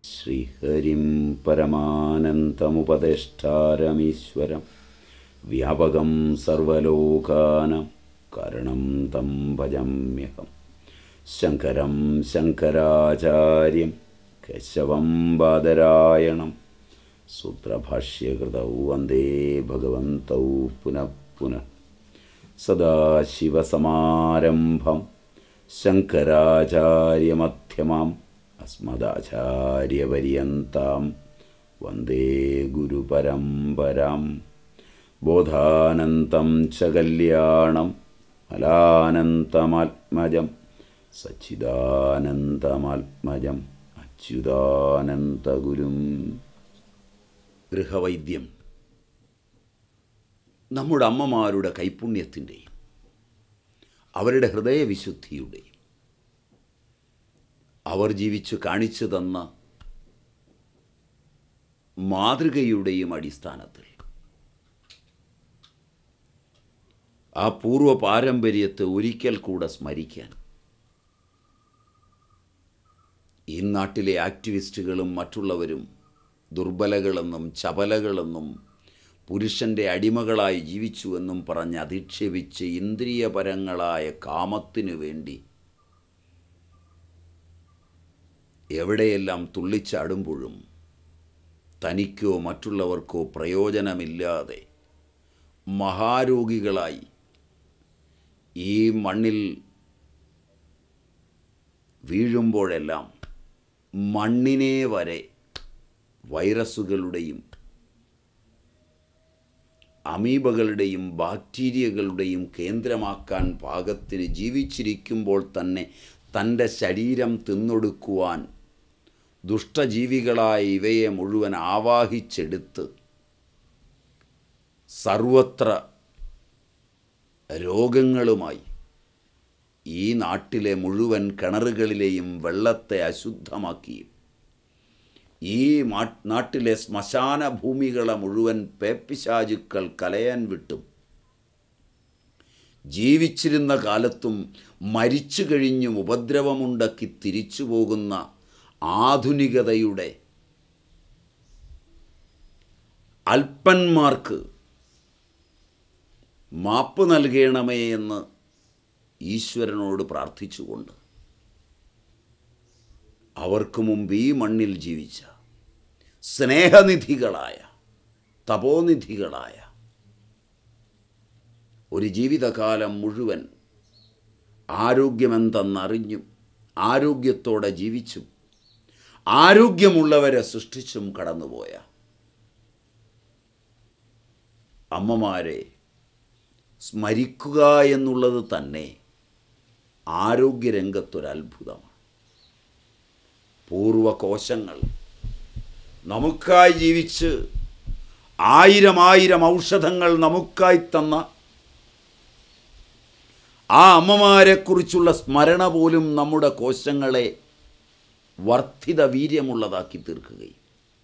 ശ്രീഹരിം പരമാനന്തമുപദേഷ്ടാരമീശ്വരം വ്യാപകം സർവലോകാനം കരണം തം ഭജമ്യഹം ശങ്കരം ശങ്കരാചാര്യം കേശവം ബാദരായണം സൂത്രഭാഷ്യകൃതൗ വന്ദേ ഭഗവന്തൗ പുനഃ പുനഃ സദാശിവസമാരംഭം ശങ്കരാചാര്യമധ്യമാം അസ്മദാചാര്യപര്യന്താം വന്ദേ ഗുരുപരമ്പരാം ബോധാനന്തം ച കല്യാണം ഫലാനന്തമാത്മജം സച്ചിദാനന്ദമാത്മജം അച്യുതാനന്ദഗുരും ഗൃഹവൈദ്യം നമ്മുടെ അമ്മമാരുടെ കൈപുണ്യത്തിൻ്റെയും അവരുടെ ഹൃദയവിശുദ്ധിയുടെയും അവർ ജീവിച്ചു കാണിച്ചു തന്ന മാതൃകയുടെയും അടിസ്ഥാനത്തിൽ ആ പൂർവ്വ പാരമ്പര്യത്തെ ഒരിക്കൽ കൂടെ സ്മരിക്കാൻ ഈ നാട്ടിലെ ആക്ടിവിസ്റ്റുകളും മറ്റുള്ളവരും ദുർബലകളെന്നും ചപലകളെന്നും പുരുഷൻ്റെ അടിമകളായി ജീവിച്ചുവെന്നും പറഞ്ഞ് അധിക്ഷേപിച്ച് ഇന്ദ്രിയപരങ്ങളായ കാമത്തിനു വേണ്ടി എവിടെയെല്ലാം തുള്ളിച്ചാടുമ്പോഴും തനിക്കോ മറ്റുള്ളവർക്കോ പ്രയോജനമില്ലാതെ മഹാരോഗികളായി ഈ മണ്ണിൽ വീഴുമ്പോഴെല്ലാം മണ്ണിനെ വരെ വൈറസുകളുടെയും അമീബകളുടെയും ബാക്ടീരിയകളുടെയും കേന്ദ്രമാക്കാൻ പാകത്തിന് ജീവിച്ചിരിക്കുമ്പോൾ തന്നെ തൻ്റെ ശരീരം തിന്നൊടുക്കുവാൻ ദുഷ്ടജീവികളായ ഇവയെ മുഴുവൻ ആവാഹിച്ചെടുത്ത് സർവത്ര രോഗങ്ങളുമായി ഈ നാട്ടിലെ മുഴുവൻ കിണറുകളിലെയും വെള്ളത്തെ അശുദ്ധമാക്കിയും ഈ നാട്ടിലെ ശ്മശാന ഭൂമികളെ മുഴുവൻ പേപ്പിശാചുക്കൾ കലയാൻ വിട്ടും ജീവിച്ചിരുന്ന കാലത്തും മരിച്ചു കഴിഞ്ഞും ഉപദ്രവമുണ്ടാക്കി തിരിച്ചു പോകുന്ന ആധുനികതയുടെ അല്പന്മാർക്ക് മാപ്പ് നൽകണമേ എന്ന് ഈശ്വരനോട് പ്രാർത്ഥിച്ചുകൊണ്ട് അവർക്ക് മുമ്പ് ഈ മണ്ണിൽ ജീവിച്ച സ്നേഹനിധികളായ തപോനിധികളായ ഒരു ജീവിതകാലം മുഴുവൻ ആരോഗ്യമെന്തെന്നറിഞ്ഞും ആരോഗ്യത്തോടെ ജീവിച്ചും ആരോഗ്യമുള്ളവരെ സൃഷ്ടിച്ചും കടന്നുപോയ അമ്മമാരെ സ്മരിക്കുക എന്നുള്ളത് തന്നെ ആരോഗ്യരംഗത്തൊരത്ഭുതമാണ് പൂർവകോശങ്ങൾ നമുക്കായി ജീവിച്ച് ആയിരം ആയിരം ഔഷധങ്ങൾ നമുക്കായി തന്ന ആ അമ്മമാരെക്കുറിച്ചുള്ള സ്മരണ പോലും നമ്മുടെ കോശങ്ങളെ വർദ്ധിത വീര്യമുള്ളതാക്കി തീർക്കുകയും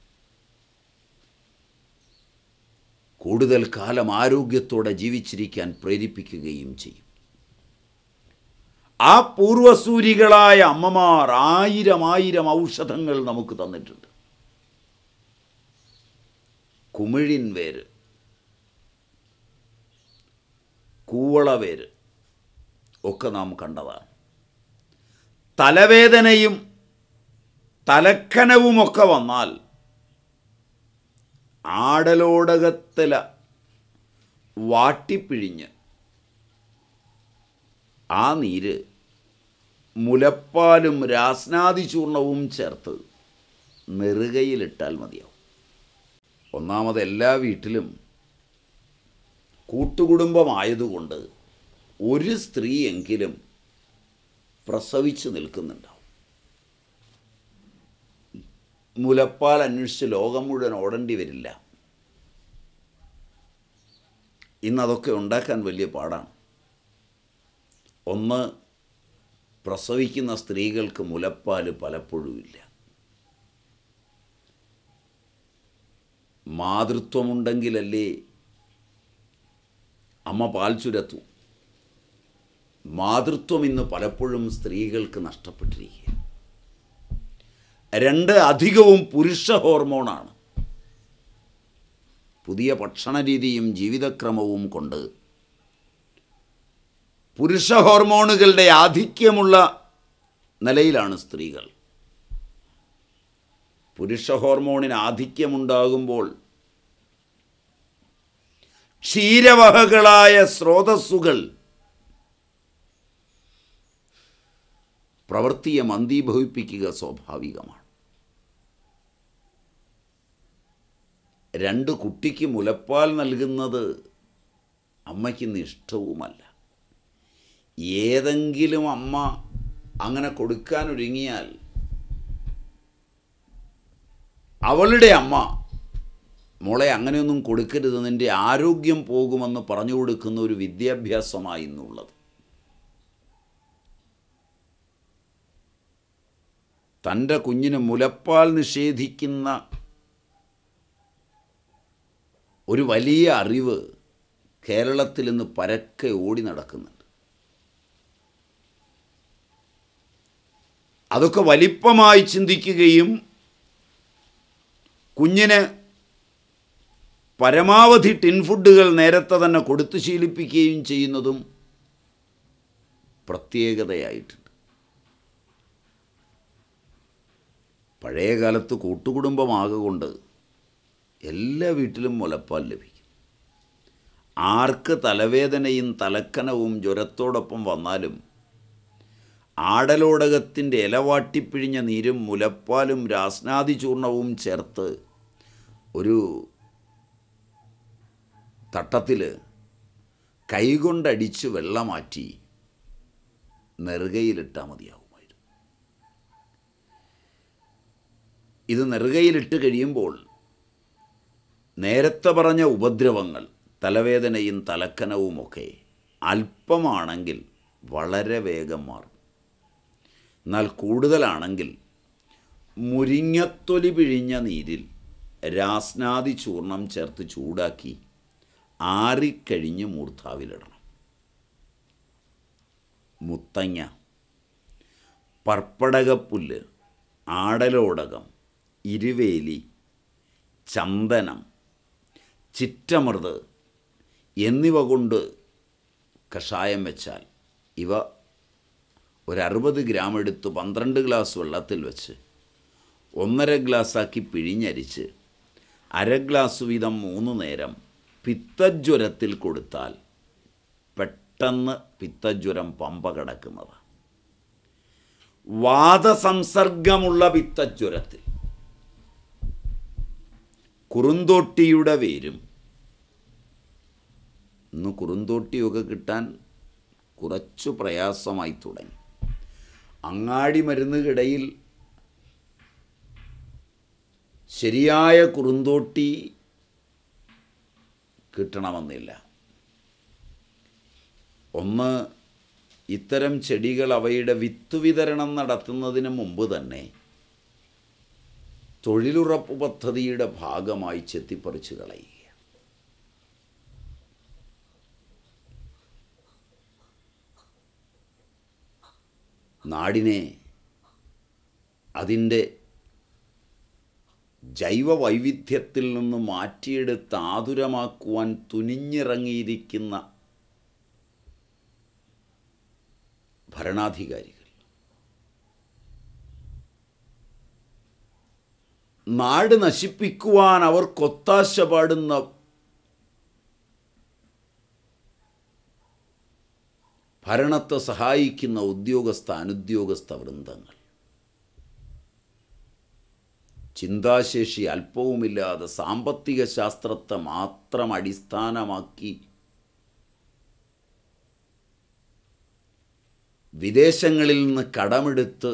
കൂടുതൽ കാലം ആരോഗ്യത്തോടെ ജീവിച്ചിരിക്കാൻ പ്രേരിപ്പിക്കുകയും ചെയ്യും ആ പൂർവസൂരികളായ അമ്മമാർ ആയിരം ആയിരം ഔഷധങ്ങൾ നമുക്ക് തന്നിട്ടുണ്ട് കുമിഴിൻ വേര് കൂവളവേര് ഒക്കെ നാം കണ്ടതാണ് തലവേദനയും തലക്കനവുമൊക്കെ വന്നാൽ ആടലോടകത്തില വാട്ടിപ്പിഴിഞ്ഞ് ആ നീര് മുലപ്പാലും രാസ്നാദി ചൂർണവും ചേർത്ത് നെറുകയിലിട്ടാൽ മതിയാവും ഒന്നാമത് എല്ലാ വീട്ടിലും കൂട്ടുകുടുംബമായതുകൊണ്ട് ഒരു സ്ത്രീയെങ്കിലും പ്രസവിച്ച് നിൽക്കുന്നുണ്ടാവും മുലപ്പാൽ അന്വേഷിച്ച് ലോകം മുഴുവൻ ഓടേണ്ടി വരില്ല ഇന്നതൊക്കെ ഉണ്ടാക്കാൻ വലിയ പാടാണ് ഒന്ന് പ്രസവിക്കുന്ന സ്ത്രീകൾക്ക് മുലപ്പാൽ പലപ്പോഴും ഇല്ല മാതൃത്വമുണ്ടെങ്കിലല്ലേ അമ്മ പാൽ ചുരത്തു മാതൃത്വം ഇന്ന് പലപ്പോഴും സ്ത്രീകൾക്ക് നഷ്ടപ്പെട്ടിരിക്കുക രണ്ട് അധികവും പുരുഷ ഹോർമോണാണ് പുതിയ ഭക്ഷണ രീതിയും ജീവിതക്രമവും കൊണ്ട് പുരുഷ ഹോർമോണുകളുടെ ആധിക്യമുള്ള നിലയിലാണ് സ്ത്രീകൾ പുരുഷ ഹോർമോണിന് ആധിക്യമുണ്ടാകുമ്പോൾ ക്ഷീരവഹകളായ സ്രോതസ്സുകൾ പ്രവൃത്തിയെ മന്ദീഭവിപ്പിക്കുക സ്വാഭാവികമാണ് രണ്ട് കുട്ടിക്ക് മുലപ്പാൽ നൽകുന്നത് അമ്മയ്ക്ക് നിഷ്ഠവുമല്ല ഏതെങ്കിലും അമ്മ അങ്ങനെ കൊടുക്കാനൊരുങ്ങിയാൽ അവളുടെ അമ്മ മോളെ അങ്ങനെയൊന്നും കൊടുക്കരുത് നിൻ്റെ ആരോഗ്യം പോകുമെന്ന് പറഞ്ഞു കൊടുക്കുന്ന ഒരു വിദ്യാഭ്യാസമായി ഇന്നുള്ളത് തൻ്റെ കുഞ്ഞിന് മുലപ്പാൽ നിഷേധിക്കുന്ന ഒരു വലിയ അറിവ് കേരളത്തിൽ ഇന്ന് പരക്കെ ഓടി നടക്കുന്നുണ്ട് അതൊക്കെ വലിപ്പമായി ചിന്തിക്കുകയും കുഞ്ഞിന് പരമാവധി ടിൻ ഫുഡുകൾ നേരത്തെ തന്നെ കൊടുത്തു ശീലിപ്പിക്കുകയും ചെയ്യുന്നതും പ്രത്യേകതയായിട്ടുണ്ട് പഴയ കാലത്ത് കൂട്ടുകുടുംബമാകൊണ്ട് എല്ലാ വീട്ടിലും മുലപ്പാൽ ലഭിക്കും ആർക്ക് തലവേദനയും തലക്കനവും ജ്വരത്തോടൊപ്പം വന്നാലും ആടലോടകത്തിൻ്റെ ഇലവാട്ടിപ്പിഴിഞ്ഞ നീരും മുലപ്പാലും രാസ്നാദി ചൂർണവും ചേർത്ത് ഒരു തട്ടത്തിൽ കൈകൊണ്ടടിച്ച് വെള്ളമാറ്റി നെറുകയിലിട്ടാൽ മതിയാകുമായിരുന്നു ഇത് നെറുകയിലിട്ട് കഴിയുമ്പോൾ നേരത്തെ പറഞ്ഞ ഉപദ്രവങ്ങൾ തലവേദനയും തലക്കനവുമൊക്കെ അല്പമാണെങ്കിൽ വളരെ വേഗം മാറും എന്നാൽ കൂടുതലാണെങ്കിൽ മുരിങ്ങത്തൊലി പിഴിഞ്ഞ നീരിൽ രാസ്നാദി ചൂർണം ചേർത്ത് ചൂടാക്കി ആറിക്കഴിഞ്ഞ് മൂർധാവിലിടണം മുത്തങ്ങ പർപ്പടകപ്പുല്ല് ആടലോടകം ഇരുവേലി ചന്ദനം ചിറ്റമൃത് എന്നിവ കൊണ്ട് കഷായം വെച്ചാൽ ഇവ ഒരു അറുപത് ഗ്രാം എടുത്ത് പന്ത്രണ്ട് ഗ്ലാസ് വെള്ളത്തിൽ വെച്ച് ഒന്നര ഗ്ലാസ്സാക്കി പിഴിഞ്ഞരിച്ച് അര ഗ്ലാസ് വീതം മൂന്ന് നേരം പിത്തജ്വരത്തിൽ കൊടുത്താൽ പെട്ടെന്ന് പിത്തജ്വരം പമ്പ കിടക്കുന്നത് വാദസംസർഗമുള്ള പിത്തജ്വരത്തിൽ കുറുന്തോട്ടിയുടെ വേരും ഇന്ന് കുറുന്തോട്ടിയൊക്കെ കിട്ടാൻ കുറച്ചു പ്രയാസമായി തുടങ്ങി അങ്ങാടി മരുന്നുകിടയിൽ ശരിയായ കുറുന്തോട്ടി കിട്ടണമെന്നില്ല ഒന്ന് ഇത്തരം ചെടികൾ അവയുടെ വിത്ത് വിതരണം നടത്തുന്നതിന് മുമ്പ് തന്നെ തൊഴിലുറപ്പ് പദ്ധതിയുടെ ഭാഗമായി ചെത്തിപ്പറിച്ച് കളയുക നാടിനെ അതിൻ്റെ ജൈവ വൈവിധ്യത്തിൽ നിന്ന് മാറ്റിയെടുത്ത് ആതുരമാക്കുവാൻ തുനിഞ്ഞിറങ്ങിയിരിക്കുന്ന ഭരണാധികാരികൾ നാട് നശിപ്പിക്കുവാൻ അവർ കൊത്താശ പാടുന്ന ഭരണത്തെ സഹായിക്കുന്ന ഉദ്യോഗസ്ഥ അനുദ്യോഗസ്ഥ വൃന്ദങ്ങൾ ചിന്താശേഷി അല്പവുമില്ലാതെ സാമ്പത്തിക ശാസ്ത്രത്തെ മാത്രം അടിസ്ഥാനമാക്കി വിദേശങ്ങളിൽ നിന്ന് കടമെടുത്ത്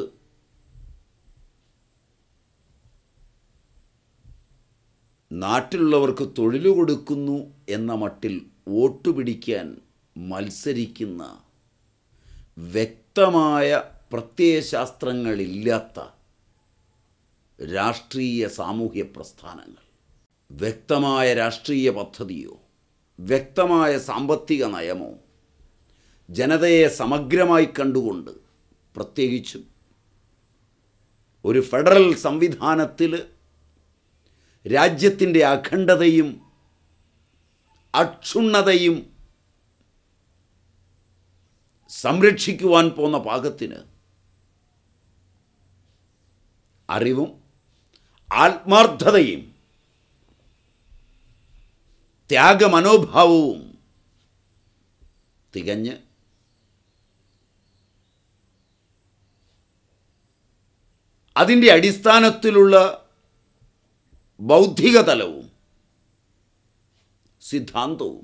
നാട്ടിലുള്ളവർക്ക് തൊഴിൽ കൊടുക്കുന്നു എന്ന മട്ടിൽ വോട്ട് പിടിക്കാൻ മത്സരിക്കുന്ന വ്യക്തമായ പ്രത്യയശാസ്ത്രങ്ങളില്ലാത്ത രാഷ്ട്രീയ സാമൂഹ്യ പ്രസ്ഥാനങ്ങൾ വ്യക്തമായ രാഷ്ട്രീയ പദ്ധതിയോ വ്യക്തമായ സാമ്പത്തിക നയമോ ജനതയെ സമഗ്രമായി കണ്ടുകൊണ്ട് പ്രത്യേകിച്ചും ഒരു ഫെഡറൽ സംവിധാനത്തിൽ രാജ്യത്തിൻ്റെ അഖണ്ഡതയും അക്ഷുണ്ണതയും സംരക്ഷിക്കുവാൻ പോന്ന പാകത്തിന് അറിവും ആത്മാർത്ഥതയും ത്യാഗമനോഭാവവും തികഞ്ഞ് അതിൻ്റെ അടിസ്ഥാനത്തിലുള്ള ബൗദ്ധിക തലവും സിദ്ധാന്തവും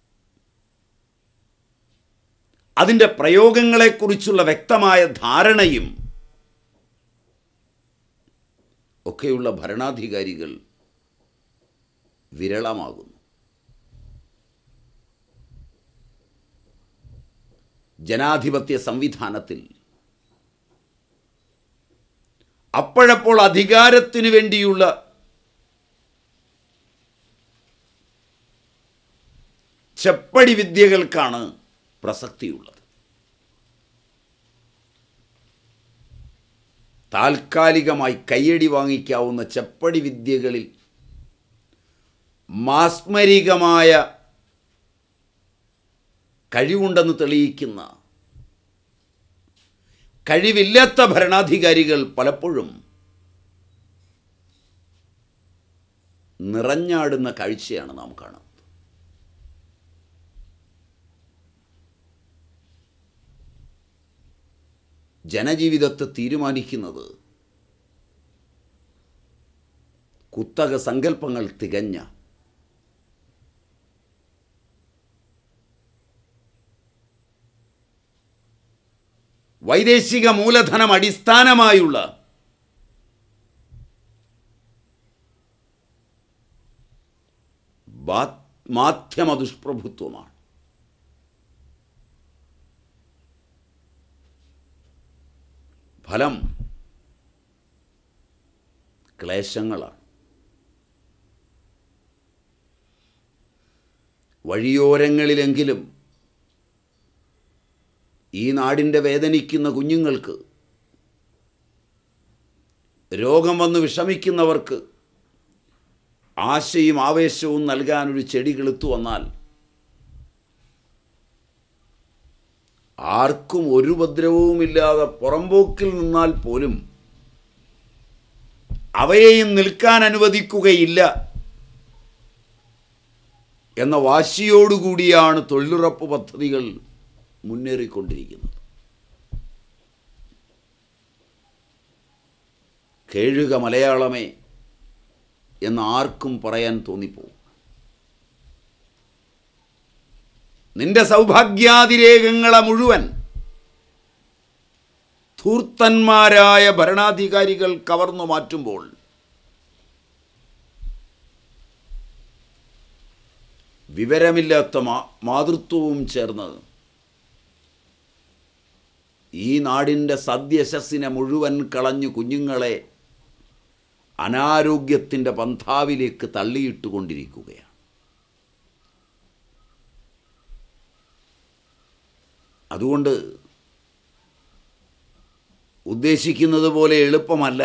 അതിൻ്റെ പ്രയോഗങ്ങളെക്കുറിച്ചുള്ള വ്യക്തമായ ധാരണയും ഒക്കെയുള്ള ഭരണാധികാരികൾ വിരളമാകുന്നു ജനാധിപത്യ സംവിധാനത്തിൽ അപ്പോഴപ്പോൾ അധികാരത്തിനു വേണ്ടിയുള്ള ചെപ്പടി വിദ്യകൾക്കാണ് പ്രസക്തിയുള്ളത് താൽക്കാലികമായി കയ്യടി വാങ്ങിക്കാവുന്ന ചെപ്പടി വിദ്യകളിൽ മാസ്മരികമായ കഴിവുണ്ടെന്ന് തെളിയിക്കുന്ന കഴിവില്ലാത്ത ഭരണാധികാരികൾ പലപ്പോഴും നിറഞ്ഞാടുന്ന കാഴ്ചയാണ് നാം കാണുന്നത് ജനജീവിതത്തെ തീരുമാനിക്കുന്നത് കുത്തക സങ്കല്പങ്ങൾ തികഞ്ഞ വൈദേശിക മൂലധനം അടിസ്ഥാനമായുള്ള ബാ- മാധ്യമ ദുഷ്പ്രഭുത്വമാണ് ഫലം ക്ലേശങ്ങളാണ് വഴിയോരങ്ങളിലെങ്കിലും ഈ നാടിൻ്റെ വേദനിക്കുന്ന കുഞ്ഞുങ്ങൾക്ക് രോഗം വന്ന് വിഷമിക്കുന്നവർക്ക് ആശയും ആവേശവും നൽകാനൊരു ചെടി കിളുത്തു വന്നാൽ ആർക്കും ഒരു ഉപദ്രവവുമില്ലാതെ പുറമ്പോക്കിൽ നിന്നാൽ പോലും അവയെയും നിൽക്കാൻ അനുവദിക്കുകയില്ല എന്ന വാശിയോടുകൂടിയാണ് തൊഴിലുറപ്പ് പദ്ധതികൾ മുന്നേറിക്കൊണ്ടിരിക്കുന്നത് കേഴുക മലയാളമേ എന്ന് ആർക്കും പറയാൻ തോന്നിപ്പോവും നിന്റെ സൗഭാഗ്യാതിരേഖങ്ങളെ മുഴുവൻ ധൂർത്തന്മാരായ ഭരണാധികാരികൾ കവർന്നു മാറ്റുമ്പോൾ വിവരമില്ലാത്ത മാ മാതൃത്വവും ചേർന്ന് ഈ നാടിൻ്റെ സദ്യശസ്സിനെ മുഴുവൻ കളഞ്ഞു കുഞ്ഞുങ്ങളെ അനാരോഗ്യത്തിൻ്റെ പന്ഥാവിലേക്ക് തള്ളിയിട്ടുകൊണ്ടിരിക്കുകയാണ് അതുകൊണ്ട് ഉദ്ദേശിക്കുന്നത് പോലെ എളുപ്പമല്ല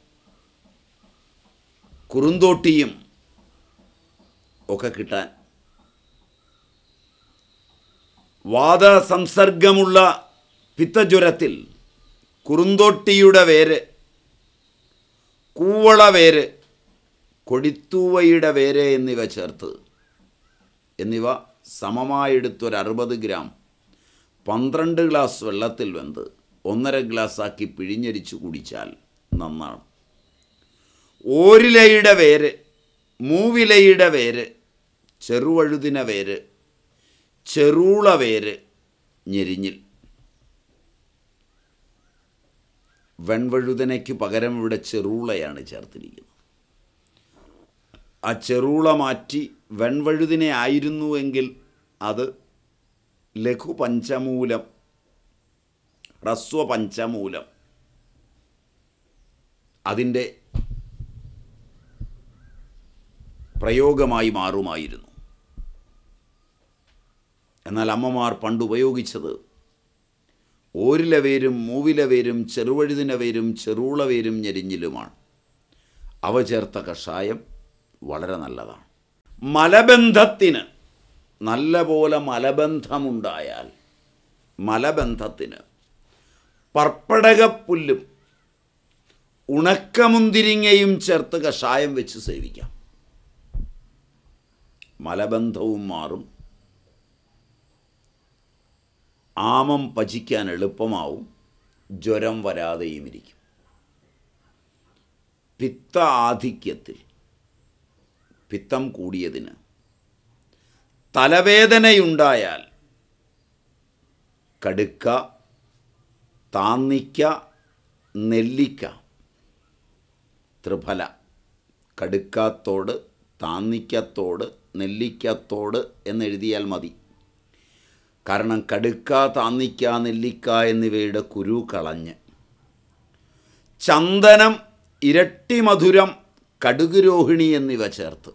കുറുന്തോട്ടിയും ഒക്കെ കിട്ടാൻ വാദസംസർഗമുള്ള പിത്തജ്വരത്തിൽ കുറുന്തോട്ടിയുടെ വേര് കൂവള വേര് കൊടിത്തൂവയുടെ വേര് എന്നിവ ചേർത്ത് എന്നിവ സമമായെടുത്തൊരു അറുപത് ഗ്രാം പന്ത്രണ്ട് ഗ്ലാസ് വെള്ളത്തിൽ വെന്ത് ഒന്നര ഗ്ലാസ്സാക്കി പിഴിഞ്ഞരിച്ച് കുടിച്ചാൽ നന്നാണ് ഓരിലയുടെ വേര് മൂവിലയുടെ വേര് ചെറുവഴുതിന വേര് ചെറുള വേര് ഞെരിഞ്ഞിൽ വെൺവഴുതനയ്ക്ക് പകരം ഇവിടെ ചെറുളയാണ് ചേർത്തിരിക്കുന്നത് ആ ചെറുള മാറ്റി വെൺവഴുതിനെ ആയിരുന്നുവെങ്കിൽ അത് ലഘു പഞ്ചമൂലം ഹ്രസ്വ പഞ്ചമൂലം അതിൻ്റെ പ്രയോഗമായി മാറുമായിരുന്നു എന്നാൽ അമ്മമാർ പണ്ട് ഉപയോഗിച്ചത് ഓരില വേരും മൂവില വേരും ചെറുവഴുതിന വേരും ചെറുള വേരും ഞെരിഞ്ഞിലുമാണ് അവ ചേർത്ത കഷായം വളരെ നല്ലതാണ് മലബന്ധത്തിന് നല്ല പോലെ മലബന്ധമുണ്ടായാൽ മലബന്ധത്തിന് പർപ്പടകപ്പുല്ലും ഉണക്കമുന്തിരിങ്ങയും ചേർത്ത് കഷായം വെച്ച് സേവിക്കാം മലബന്ധവും മാറും ആമം പചിക്കാൻ എളുപ്പമാവും ജ്വരം വരാതെയും ഇരിക്കും പിത്ത ആധിക്യത്തിൽ പിത്തം കൂടിയതിന് തലവേദനയുണ്ടായാൽ കടുക്ക താന്നിക്ക നെല്ലിക്ക ത്രിഫല കടുക്കാത്തോട് താന്നിക്കത്തോട് നെല്ലിക്കത്തോട് എന്നെഴുതിയാൽ മതി കാരണം കടുക്ക താന്നിക്ക നെല്ലിക്ക എന്നിവയുടെ കുരു കളഞ്ഞ് ചന്ദനം ഇരട്ടി മധുരം കടുകുരോഹിണി എന്നിവ ചേർത്ത്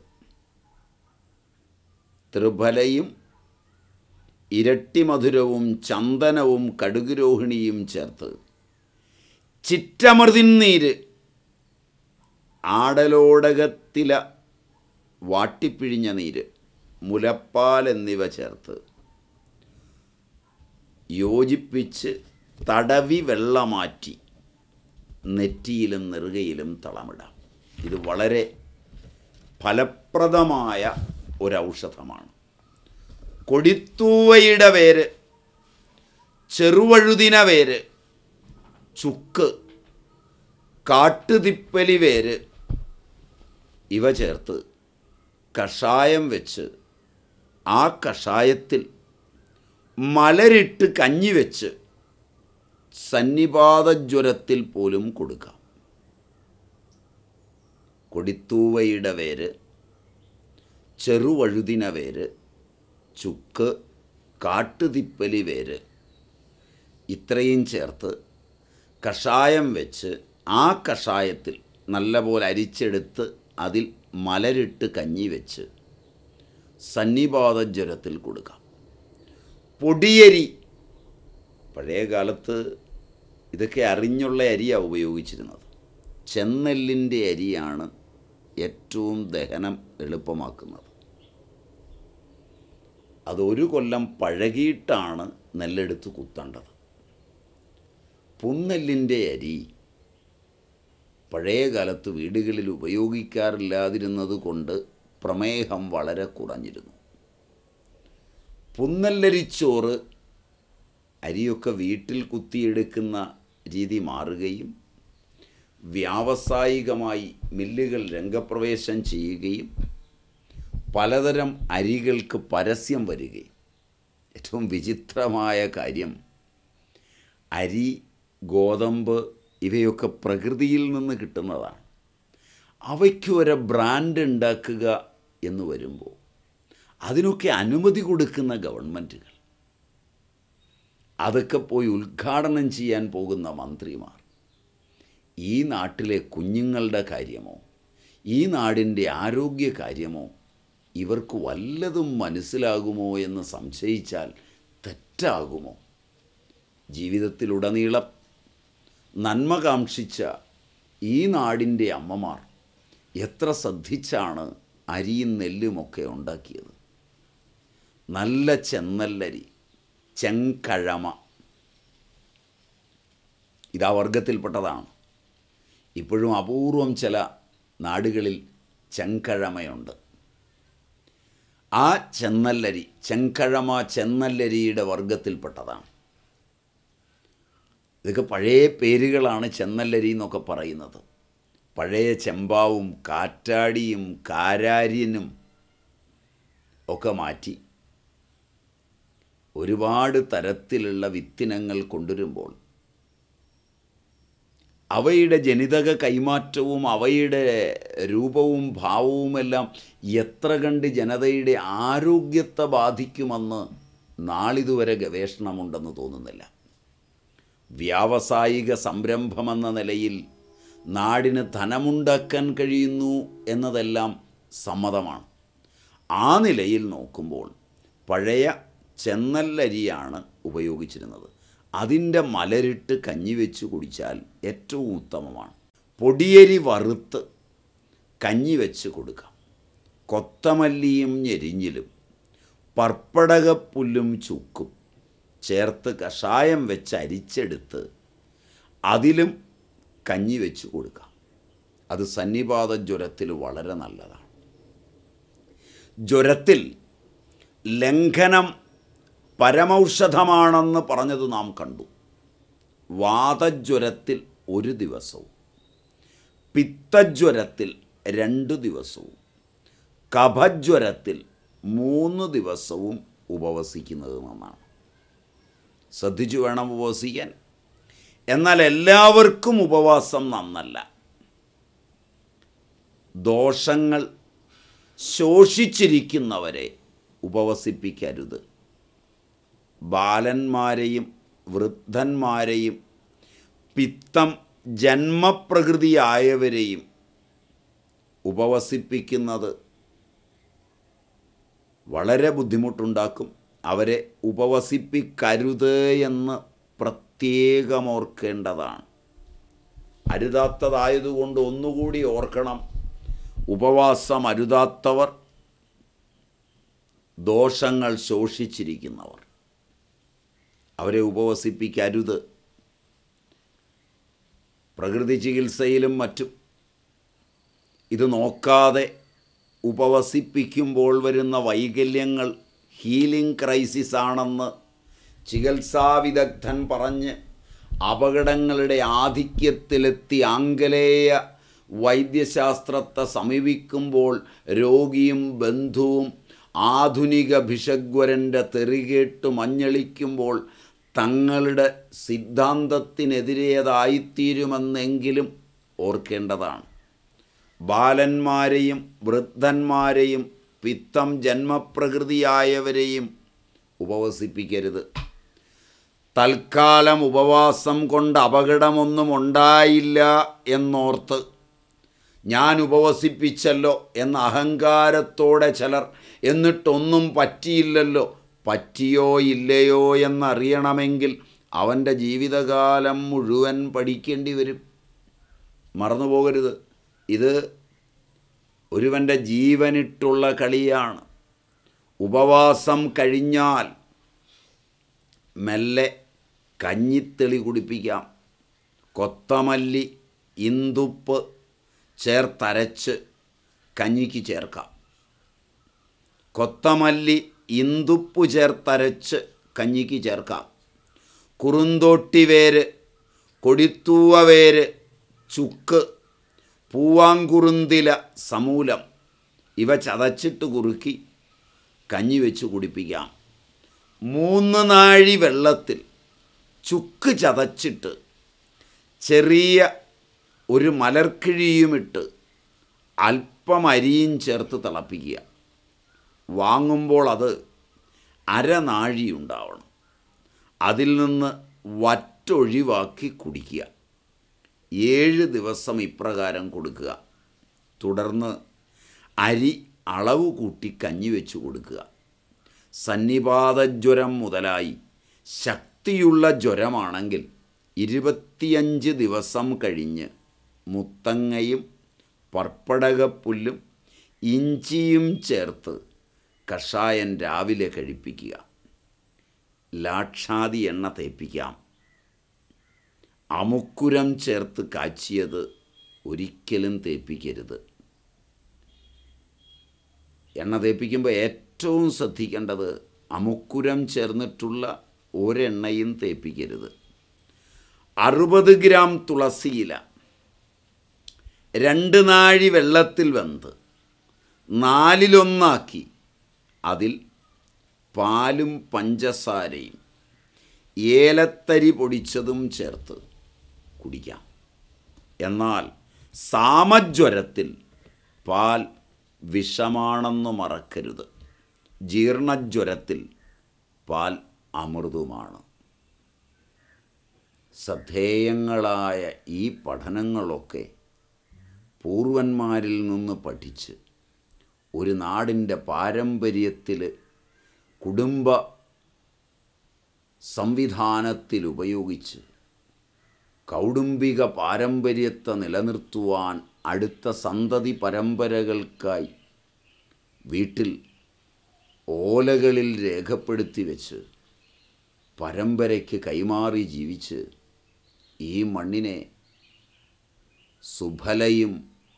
ത്രിഫലയും ഇരട്ടി മധുരവും ചന്ദനവും കടുകുരോഹിണിയും ചേർത്ത് ചിറ്റമൃതിൻ നീര് ആടലോടകത്തില വാട്ടിപ്പിഴിഞ്ഞ നീര് മുലപ്പാൽ എന്നിവ ചേർത്ത് യോജിപ്പിച്ച് തടവി വെള്ളമാറ്റി നെറ്റിയിലും നെറുകയിലും തളമിടാം ഇത് വളരെ ഫലപ്രദമായ ഒരൗഷധമാണ് കൊടിത്തൂവയുടെ വേര് ചെറുവഴുതിന വേര് ചുക്ക് കാട്ടുതിപ്പലി വേര് ഇവ ചേർത്ത് കഷായം വെച്ച് ആ കഷായത്തിൽ മലരിട്ട് കഞ്ഞി വെച്ച് സന്നിപാതജ്വരത്തിൽ പോലും കൊടുക്കാം കൊടിത്തൂവയുടെ വേര് ചെറുവഴുതിന വേര് ചുക്ക് കാട്ടുതിപ്പലി വേര് ഇത്രയും ചേർത്ത് കഷായം വെച്ച് ആ കഷായത്തിൽ നല്ലപോലെ അരിച്ചെടുത്ത് അതിൽ മലരിട്ട് കഞ്ഞി വെച്ച് സന്നിപാതജ്വരത്തിൽ കൊടുക്കാം പൊടിയരി പഴയ കാലത്ത് ഇതൊക്കെ അറിഞ്ഞുള്ള അരിയാണ് ഉപയോഗിച്ചിരുന്നത് ചെന്നെല്ലിൻ്റെ അരിയാണ് ഏറ്റവും ദഹനം എളുപ്പമാക്കുന്നത് അതൊരു കൊല്ലം പഴകിയിട്ടാണ് നെല്ലെടുത്ത് കുത്തേണ്ടത് പുന്നെല്ലിൻ്റെ അരി പഴയ കാലത്ത് വീടുകളിൽ ഉപയോഗിക്കാറില്ലാതിരുന്നത് കൊണ്ട് പ്രമേഹം വളരെ കുറഞ്ഞിരുന്നു പുന്നല്ലരിച്ചോറ് അരിയൊക്കെ വീട്ടിൽ കുത്തിയെടുക്കുന്ന രീതി മാറുകയും വ്യാവസായികമായി മില്ലുകൾ രംഗപ്രവേശം ചെയ്യുകയും പലതരം അരികൾക്ക് പരസ്യം വരികയും ഏറ്റവും വിചിത്രമായ കാര്യം അരി ഗോതമ്പ് ഇവയൊക്കെ പ്രകൃതിയിൽ നിന്ന് കിട്ടുന്നതാണ് അവയ്ക്ക് ഒരു ബ്രാൻഡ് ഉണ്ടാക്കുക എന്ന് വരുമ്പോൾ അതിനൊക്കെ അനുമതി കൊടുക്കുന്ന ഗവൺമെൻറ്റുകൾ അതൊക്കെ പോയി ഉദ്ഘാടനം ചെയ്യാൻ പോകുന്ന മന്ത്രിമാർ ഈ നാട്ടിലെ കുഞ്ഞുങ്ങളുടെ കാര്യമോ ഈ നാടിൻ്റെ ആരോഗ്യ കാര്യമോ ഇവർക്ക് വല്ലതും മനസ്സിലാകുമോ എന്ന് സംശയിച്ചാൽ തെറ്റാകുമോ ജീവിതത്തിലുടനീളം നന്മ കാക്ഷിച്ച ഈ നാടിൻ്റെ അമ്മമാർ എത്ര ശ്രദ്ധിച്ചാണ് അരിയും നെല്ലുമൊക്കെ ഉണ്ടാക്കിയത് നല്ല ചെന്നല്ലരി ചെങ്കഴമ ഇതാ വർഗത്തിൽപ്പെട്ടതാണ് ഇപ്പോഴും അപൂർവം ചില നാടുകളിൽ ചെങ്കഴമയുണ്ട് ആ ചെന്നല്ലരി ചെങ്കഴമ ചെന്നല്ലരിയുടെ വർഗത്തിൽപ്പെട്ടതാണ് ഇതൊക്കെ പഴയ പേരുകളാണ് ചെന്നല്ലരി എന്നൊക്കെ പറയുന്നത് പഴയ ചെമ്പാവും കാറ്റാടിയും കാരാര്യനും ഒക്കെ മാറ്റി ഒരുപാട് തരത്തിലുള്ള വിത്തിനങ്ങൾ കൊണ്ടുവരുമ്പോൾ അവയുടെ ജനിതക കൈമാറ്റവും അവയുടെ രൂപവും ഭാവവുമെല്ലാം എത്ര കണ്ട് ജനതയുടെ ആരോഗ്യത്തെ ബാധിക്കുമെന്ന് നാളിതുവരെ ഗവേഷണമുണ്ടെന്ന് തോന്നുന്നില്ല വ്യാവസായിക സംരംഭമെന്ന നിലയിൽ നാടിന് ധനമുണ്ടാക്കാൻ കഴിയുന്നു എന്നതെല്ലാം സമ്മതമാണ് ആ നിലയിൽ നോക്കുമ്പോൾ പഴയ ചെന്നല്ലരിയാണ് ഉപയോഗിച്ചിരുന്നത് അതിൻ്റെ മലരിട്ട് കഞ്ഞി വെച്ച് കുടിച്ചാൽ ഏറ്റവും ഉത്തമമാണ് പൊടിയരി വറുത്ത് കഞ്ഞി വെച്ച് കൊടുക്കാം കൊത്തമല്ലിയും ഞെരിഞ്ഞിലും പർപ്പടകപ്പുല്ലും ചുക്കും ചേർത്ത് കഷായം വെച്ച് അരിച്ചെടുത്ത് അതിലും കഞ്ഞി വെച്ച് കൊടുക്കാം അത് സന്നിപാത ജ്വരത്തിൽ വളരെ നല്ലതാണ് ജ്വരത്തിൽ ലംഘനം പരമൗഷധമാണെന്ന് പറഞ്ഞത് നാം കണ്ടു വാതജ്വരത്തിൽ ഒരു ദിവസവും പിത്തജ്വരത്തിൽ രണ്ട് ദിവസവും കഫജ്വരത്തിൽ മൂന്ന് ദിവസവും ഉപവസിക്കുന്നത് നന്നാണ് ശ്രദ്ധിച്ചു വേണം ഉപവസിക്കാൻ എന്നാൽ എല്ലാവർക്കും ഉപവാസം നന്നല്ല ദോഷങ്ങൾ ശോഷിച്ചിരിക്കുന്നവരെ ഉപവസിപ്പിക്കരുത് ബാലന്മാരെയും വൃദ്ധന്മാരെയും പിത്തം ജന്മപ്രകൃതിയായവരെയും ഉപവസിപ്പിക്കുന്നത് വളരെ ബുദ്ധിമുട്ടുണ്ടാക്കും അവരെ ഉപവസിപ്പിക്കരുത് എന്ന് പ്രത്യേകം ഓർക്കേണ്ടതാണ് അരുതാത്തതായതുകൊണ്ട് ഒന്നുകൂടി ഓർക്കണം ഉപവാസം അരുതാത്തവർ ദോഷങ്ങൾ ശോഷിച്ചിരിക്കുന്നവർ അവരെ ഉപവസിപ്പിക്കരുത് പ്രകൃതി ചികിത്സയിലും മറ്റും ഇത് നോക്കാതെ ഉപവസിപ്പിക്കുമ്പോൾ വരുന്ന വൈകല്യങ്ങൾ ഹീലിംഗ് ക്രൈസിസ് ആണെന്ന് ചികിത്സാ വിദഗ്ധൻ പറഞ്ഞ് അപകടങ്ങളുടെ ആധിക്യത്തിലെത്തി ആംഗലേയ വൈദ്യശാസ്ത്രത്തെ സമീപിക്കുമ്പോൾ രോഗിയും ബന്ധുവും ആധുനിക ഭിഷഗ്വരൻ്റെ തെറികേട്ട് മഞ്ഞളിക്കുമ്പോൾ തങ്ങളുടെ സിദ്ധാന്തത്തിനെതിരേതായിത്തീരുമെന്നെങ്കിലും ഓർക്കേണ്ടതാണ് ബാലന്മാരെയും വൃദ്ധന്മാരെയും പിത്തം ജന്മപ്രകൃതിയായവരെയും ഉപവസിപ്പിക്കരുത് തൽക്കാലം ഉപവാസം കൊണ്ട് അപകടമൊന്നും ഉണ്ടായില്ല എന്നോർത്ത് ഞാൻ ഉപവസിപ്പിച്ചല്ലോ എന്ന അഹങ്കാരത്തോടെ ചിലർ എന്നിട്ടൊന്നും പറ്റിയില്ലല്ലോ പറ്റിയോ ഇല്ലയോ എന്നറിയണമെങ്കിൽ അവൻ്റെ ജീവിതകാലം മുഴുവൻ പഠിക്കേണ്ടി വരും മറന്നു പോകരുത് ഇത് ഒരുവൻ്റെ ജീവനിട്ടുള്ള കളിയാണ് ഉപവാസം കഴിഞ്ഞാൽ മെല്ലെ കഞ്ഞിത്തെളി കുടിപ്പിക്കാം കൊത്തമല്ലി ഇന്തുപ്പ് ചേർത്തരച്ച് കഞ്ഞിക്ക് ചേർക്കാം കൊത്തമല്ലി ഇന്തുപ്പ് ചേർത്തരച്ച് കഞ്ഞിക്ക് ചേർക്കാം കുറുന്തോട്ടിവേര് കൊടിത്തൂവവേര് ചുക്ക് പൂവാങ്കുറുന്തില സമൂലം ഇവ ചതച്ചിട്ട് കുറുക്കി കഞ്ഞി വെച്ച് കുടിപ്പിക്കാം മൂന്ന് നാഴി വെള്ളത്തിൽ ചുക്ക് ചതച്ചിട്ട് ചെറിയ ഒരു മലർക്കിഴിയുമിട്ട് അല്പം അരിയും ചേർത്ത് തിളപ്പിക്കുക വാങ്ങുമ്പോൾ അത് അരനാഴി ഉണ്ടാവണം അതിൽ നിന്ന് വറ്റൊഴിവാക്കി കുടിക്കുക ഏഴ് ദിവസം ഇപ്രകാരം കൊടുക്കുക തുടർന്ന് അരി അളവ് കൂട്ടി കഞ്ഞി വെച്ച് കൊടുക്കുക സന്നിപാതജ്വരം മുതലായി ശക്തിയുള്ള ജ്വരമാണെങ്കിൽ ഇരുപത്തിയഞ്ച് ദിവസം കഴിഞ്ഞ് മുത്തങ്ങയും പർപ്പടകപ്പുല്ലും ഇഞ്ചിയും ചേർത്ത് കഷായം രാവിലെ കഴിപ്പിക്കുക ലാക്ഷാതി എണ്ണ തേപ്പിക്കാം അമുക്കുരം ചേർത്ത് കാച്ചിയത് ഒരിക്കലും തേപ്പിക്കരുത് എണ്ണ തേപ്പിക്കുമ്പോൾ ഏറ്റവും ശ്രദ്ധിക്കേണ്ടത് അമുക്കുരം ചേർന്നിട്ടുള്ള ഒരെണ്ണയും തേപ്പിക്കരുത് അറുപത് ഗ്രാം തുളസിയില രണ്ട് നാഴി വെള്ളത്തിൽ വെന്ത് നാലിലൊന്നാക്കി അതിൽ പാലും പഞ്ചസാരയും ഏലത്തരി പൊടിച്ചതും ചേർത്ത് കുടിക്കാം എന്നാൽ സാമജ്വരത്തിൽ പാൽ വിഷമാണെന്ന് മറക്കരുത് ജീർണജ്വരത്തിൽ പാൽ അമൃതുമാണ് ശ്രദ്ധേയങ്ങളായ ഈ പഠനങ്ങളൊക്കെ പൂർവന്മാരിൽ നിന്ന് പഠിച്ച് ഒരു നാടിൻ്റെ പാരമ്പര്യത്തിൽ കുടുംബ സംവിധാനത്തിൽ ഉപയോഗിച്ച് കൗടുംബിക പാരമ്പര്യത്തെ നിലനിർത്തുവാൻ അടുത്ത സന്തതി പരമ്പരകൾക്കായി വീട്ടിൽ ഓലകളിൽ രേഖപ്പെടുത്തി വെച്ച് പരമ്പരയ്ക്ക് കൈമാറി ജീവിച്ച് ഈ മണ്ണിനെ സുഫലയും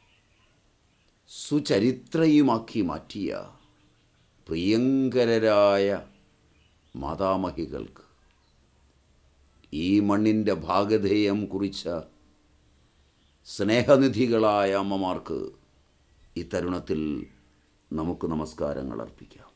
സുചരിത്രയുമാക്കി മാറ്റിയ പ്രിയങ്കരരായ മാതാമഹികൾക്ക് ഈ മണ്ണിൻ്റെ ഭാഗധേയം കുറിച്ച സ്നേഹനിധികളായ അമ്മമാർക്ക് ഈ തരുണത്തിൽ നമുക്ക് നമസ്കാരങ്ങൾ അർപ്പിക്കാം